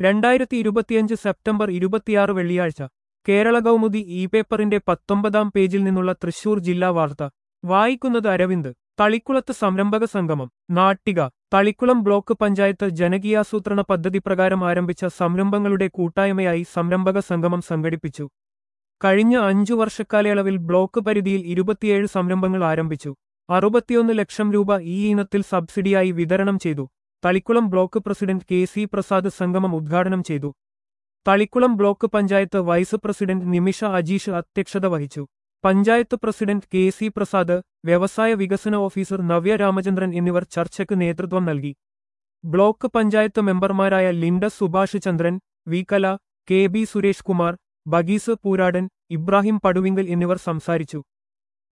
രണ്ടായിരത്തി ഇരുപത്തിയഞ്ച് സെപ്റ്റംബർ ഇരുപത്തിയാറ് വെള്ളിയാഴ്ച കേരള കൗമുദി ഇ പേപ്പറിന്റെ പത്തൊമ്പതാം പേജിൽ നിന്നുള്ള തൃശൂർ ജില്ലാ വാർത്ത വായിക്കുന്നത് അരവിന്ദ് തളിക്കുളത്ത് സംരംഭക സംഗമം നാട്ടിക തളിക്കുളം ബ്ലോക്ക് പഞ്ചായത്ത് ജനകീയാസൂത്രണ പദ്ധതി പ്രകാരം ആരംഭിച്ച സംരംഭങ്ങളുടെ കൂട്ടായ്മയായി സംരംഭക സംഗമം സംഘടിപ്പിച്ചു കഴിഞ്ഞ അഞ്ചു വർഷക്കാലയളവിൽ ബ്ലോക്ക് പരിധിയിൽ ഇരുപത്തിയേഴ് സംരംഭങ്ങൾ ആരംഭിച്ചു അറുപത്തിയൊന്ന് ലക്ഷം രൂപ ഈ ഇനത്തിൽ സബ്സിഡിയായി വിതരണം ചെയ്തു Thalikulam block president K C Prasad സംഗമം ഉദ്ഘാടനം ചെയ്തു Thalikulam block panchayat vice president Nimisha Ajeesh അധ്യക്ഷത വഹിച്ചു panchayat president K C Prasad വ്യവസായ വികസന ഓഫീസർ നവ്യ രാമചന്ദ്രൻ എന്നിവർ ചർച്ചയ്ക്ക് നേതൃത്വം നൽകി ബ്ലോക്ക് പഞ്ചായത്ത് മെമ്പർമാരായ Linda Subhash Chandran V Kala K B Suresh Kumar ബഗീസ് പൂരാടൻ ഇബ്രാഹിം പടുവിങ്കൽ എന്നിവർ സംസാരിച്ചു